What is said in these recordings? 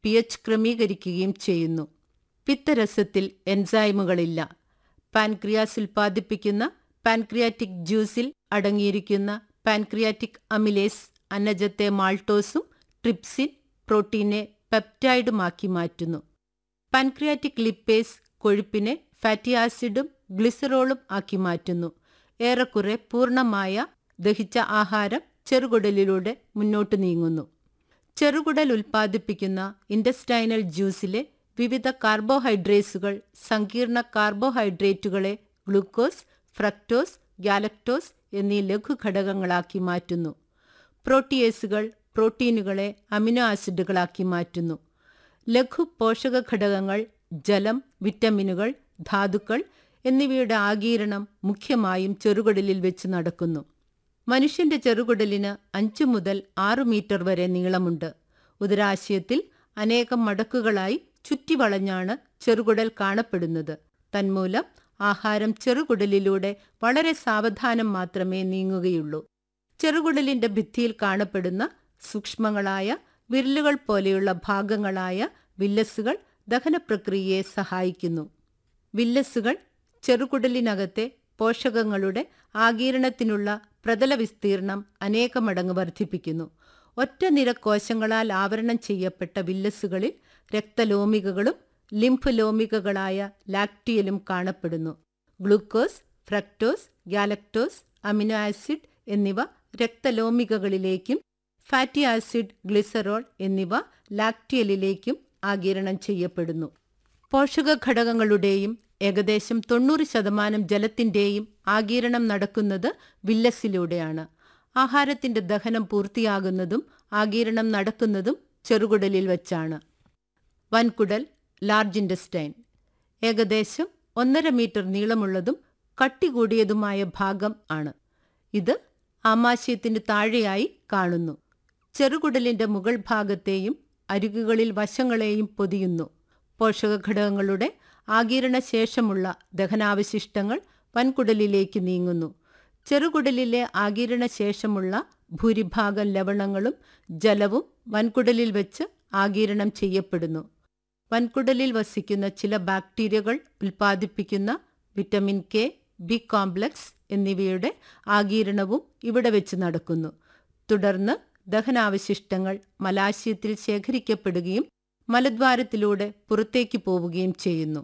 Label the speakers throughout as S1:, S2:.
S1: P H ക്രമീകരിക്കുകയും ചെയ്യുന്നു പിത്തരസത്തിൽ എൻസൈമുകളില്ല pancreas ഉൽപ്പാദിപ്പിക്കുന്ന പാൻക്രിയാറ്റിക് ജ്യൂസിൽ അടങ്ങിയിരിക്കുന്ന പാൻക്രിയാറ്റിക് അമിലേസ് അന്നജത്തെ മാൾട്ടോസും ട്രിപ്സിൻ പ്രോട്ടീനെ പെപ്റ്റൈഡുമാക്കി മാറ്റുന്നു പാൻക്രിയാറ്റിക് ലിപ്പേസ് കൊഴുപ്പിനെ ഫാറ്റി ആസിഡും ഗ്ലിസറോളും ആക്കി മാറ്റുന്നു ഏറെക്കുറെ പൂർണ്ണമായ ദഹിച്ച ആഹാരം ചെറുകുടലിലൂടെ മുന്നോട്ട് നീങ്ങുന്നു ചെറുകുടൽ ഉൽപ്പാദിപ്പിക്കുന്ന ഇൻഡസ്റ്റൈനൽ ജ്യൂസിലെ വിവിധ കാർബോഹൈഡ്രേറ്റ്സുകൾ സങ്കീർണ കാർബോഹൈഡ്രേറ്റുകളെ ഗ്ലൂക്കോസ് ഫ്രക്ടോസ് ഗാലക്ടോസ് എന്നീ ലഘുഘടകങ്ങളാക്കി മാറ്റുന്നു പ്രോട്ടിയേസുകൾ പ്രോട്ടീനുകളെ അമിനോ ആസിഡുകളാക്കി മാറ്റുന്നു ലഘു പോഷക ഘടകങ്ങൾ ജലം വിറ്റമിനുകൾ ധാതുക്കൾ എന്നിവയുടെ ആഗീരണം മുഖ്യമായും ചെറുകുടലിൽ വെച്ച് നടക്കുന്നു മനുഷ്യന്റെ ചെറുകുടലിന് അഞ്ചു മുതൽ ആറു മീറ്റർ വരെ നീളമുണ്ട് ഉദരാശയത്തിൽ അനേകം മടക്കുകളായി ചുറ്റിവളഞ്ഞാണ് ചെറുകുടൽ കാണപ്പെടുന്നത് തന്മൂലം ആഹാരം ചെറുകുടലിലൂടെ വളരെ സാവധാനം മാത്രമേ നീങ്ങുകയുള്ളൂ ചെറുകുടലിന്റെ ഭിത്തിയിൽ കാണപ്പെടുന്ന സൂക്ഷ്മങ്ങളായ വിരലുകൾ പോലെയുള്ള ഭാഗങ്ങളായ വില്ലസുകൾ ദഹനപ്രക്രിയയെ സഹായിക്കുന്നു വില്ലസുകൾ ചെറുകുടലിനകത്തെ പോഷകങ്ങളുടെ ആഗീരണത്തിനുള്ള പ്രതല വിസ്തീർണം അനേകമടങ്ങ് വർദ്ധിപ്പിക്കുന്നു ഒറ്റ നിര കോശങ്ങളാൽ ആവരണം ചെയ്യപ്പെട്ട വില്ലസുകളിൽ രക്തലോമികകളും ലിംഫ് ലോമികകളായ ലാക്ടിയലും കാണപ്പെടുന്നു glucose fructose galactose amino acid എന്നിവ രക്തലോമികകളിലേക്കും ഫാറ്റി ആസിഡ് ഗ്ലിസറോൾ എന്നിവ ലാക്ടിയലിലേക്കും ആഗിരണം ചെയ്യപ്പെടുന്നു പോഷക ഘടകങ്ങളുടെയും ഏകദേശം തൊണ്ണൂറ് ശതമാനം ജലത്തിന്റെയും ആഗീരണം നടക്കുന്നത് വില്ലസിലൂടെയാണ് ആഹാരത്തിന്റെ ദഹനം പൂർത്തിയാകുന്നതും ആഗീരണം നടക്കുന്നതും ചെറുകുടലിൽ വച്ചാണ് വൻകുടൽ ലാർജ് ഇൻഡസ്റ്റൈൻ ഏകദേശം ഒന്നര മീറ്റർ നീളമുള്ളതും കട്ടി കൂടിയതുമായ ഭാഗം ആണ് ഇത് ആമാശയത്തിന് താഴെയായി കാണുന്നു ചെറുകുടലിന്റെ മുകൾ ഭാഗത്തെയും അരികുകളിൽ വശങ്ങളെയും പൊതിയുന്നു പോഷകഘടകങ്ങളുടെ ആഗീരണ ശേഷമുള്ള ദഹനാവശിഷ്ടങ്ങൾ വൻകുടലിലേക്ക് നീങ്ങുന്നു ചെറുകുടലിലെ ആഗീരണ ശേഷമുള്ള ഭൂരിഭാഗം ലവണങ്ങളും ജലവും വൻകുടലിൽ വെച്ച് ആഗീരണം ചെയ്യപ്പെടുന്നു വൻകുടലിൽ വസിക്കുന്ന ചില ബാക്ടീരിയകൾ ഉൽപ്പാദിപ്പിക്കുന്ന വിറ്റമിൻ കെ ബി കോംപ്ലക്സ് എന്നിവയുടെ ആഗീരണവും ഇവിടെ വെച്ച് നടക്കുന്നു തുടർന്ന് ദഹനാവശിഷ്ടങ്ങൾ മലാശയത്തിൽ ശേഖരിക്കപ്പെടുകയും മലദ്വാരത്തിലൂടെ പുറത്തേക്ക് പോവുകയും ചെയ്യുന്നു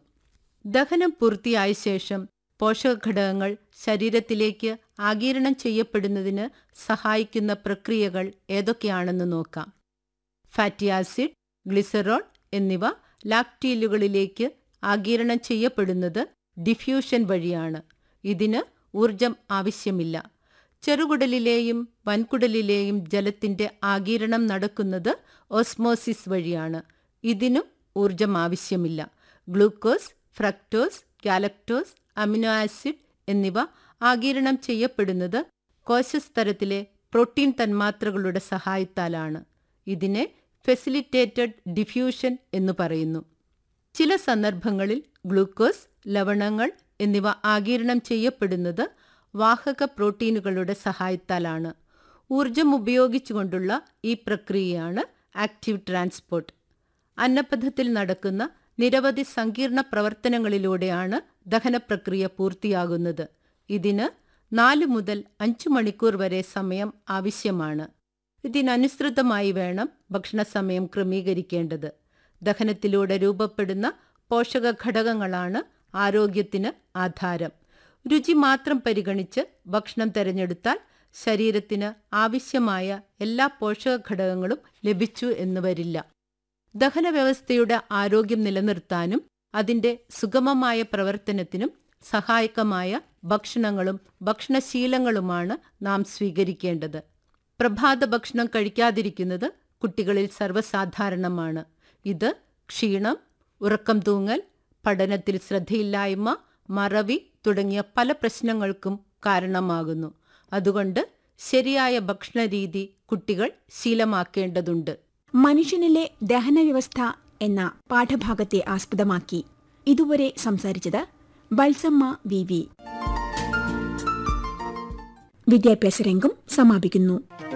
S1: ദഹനം പൂർത്തിയായ ശേഷം പോഷകഘടകങ്ങൾ ശരീരത്തിലേക്ക് ആഗീരണം ചെയ്യപ്പെടുന്നതിന് സഹായിക്കുന്ന പ്രക്രിയകൾ ഏതൊക്കെയാണെന്ന് നോക്കാം ഫാറ്റി ആസിഡ് ഗ്ലിസറോൾ എന്നിവ ലാക്ടീലുകളിലേക്ക് ആഗീരണം ചെയ്യപ്പെടുന്നത് ഡിഫ്യൂഷൻ വഴിയാണ് ഇതിന് ഊർജം ആവശ്യമില്ല ചെറുകുടലിലെയും വൻകുടലിലെയും ജലത്തിന്റെ ആഗീരണം നടക്കുന്നത് ഓസ്മോസിസ് വഴിയാണ് ഇതിനും ഊർജം ആവശ്യമില്ല glucose fructose galactose amino acid എന്നിവ ആഗീരണം ചെയ്യപ്പെടുന്നത് കോശസ്തരത്തിലെ പ്രോട്ടീൻ തന്മാത്രകളുടെ സഹായത്താലാണ് ഇതിനെ ഫെസിലിറ്റേറ്റഡ് ഡിഫ്യൂഷൻ എന്ന് പറയുന്നു ചില സന്ദർഭങ്ങളിൽ ഗ്ലൂക്കോസ് ലവണങ്ങൾ എന്നിവ ആഗീരണം ചെയ്യപ്പെടുന്നത് വാഹക പ്രോട്ടീനുകളുടെ സഹായത്താലാണ് ഊർജം ഉപയോഗിച്ചുകൊണ്ടുള്ള ഈ പ്രക്രിയയാണ് ആക്റ്റീവ് ട്രാൻസ്പോർട്ട് അന്നപഥത്തിൽ നടക്കുന്ന നിരവധി സങ്കീർണ പ്രവർത്തനങ്ങളിലൂടെയാണ് ദഹനപ്രക്രിയ പൂർത്തിയാകുന്നത് ഇതിന് നാല് മുതൽ അഞ്ചു മണിക്കൂർ വരെ സമയം ആവശ്യമാണ് ഇതിനനുസൃതമായി വേണം ഭക്ഷണസമയം ക്രമീകരിക്കേണ്ടത് ദഹനത്തിലൂടെ രൂപപ്പെടുന്ന പോഷക ഘടകങ്ങളാണ് ആരോഗ്യത്തിന് ആധാരം രുചി മാത്രം പരിഗണിച്ച് ഭക്ഷണം തിരഞ്ഞെടുത്താൽ ശരീരത്തിന് ആവശ്യമായ എല്ലാ പോഷക ഘടകങ്ങളും ലഭിച്ചു എന്ന് വരില്ല ദഹനവ്യവസ്ഥയുടെ ആരോഗ്യം നിലനിർത്താനും അതിന്റെ സുഗമമായ പ്രവർത്തനത്തിനും സഹായകമായ ഭക്ഷണങ്ങളും ഭക്ഷണശീലങ്ങളുമാണ് നാം സ്വീകരിക്കേണ്ടത് പ്രഭാത ഭക്ഷണം കഴിക്കാതിരിക്കുന്നത് കുട്ടികളിൽ സർവ്വസാധാരണമാണ് ഇത് ക്ഷീണം ഉറക്കം തൂങ്ങൽ പഠനത്തിൽ ശ്രദ്ധയില്ലായ്മ മറവി തുടങ്ങിയ പല പ്രശ്നങ്ങൾക്കും കാരണമാകുന്നു അതുകൊണ്ട് ശരിയായ ഭക്ഷണരീതി കുട്ടികൾ ശീലമാക്കേണ്ടതുണ്ട്
S2: മനുഷ്യനിലെ ദഹനവ്യവസ്ഥ എന്ന പാഠഭാഗത്തെ ആസ്പദമാക്കി ഇതുവരെ സംസാരിച്ചത് ബൽസമ്മ വി വി വിദ്യാഭ്യാസ രംഗം സമാപിക്കുന്നു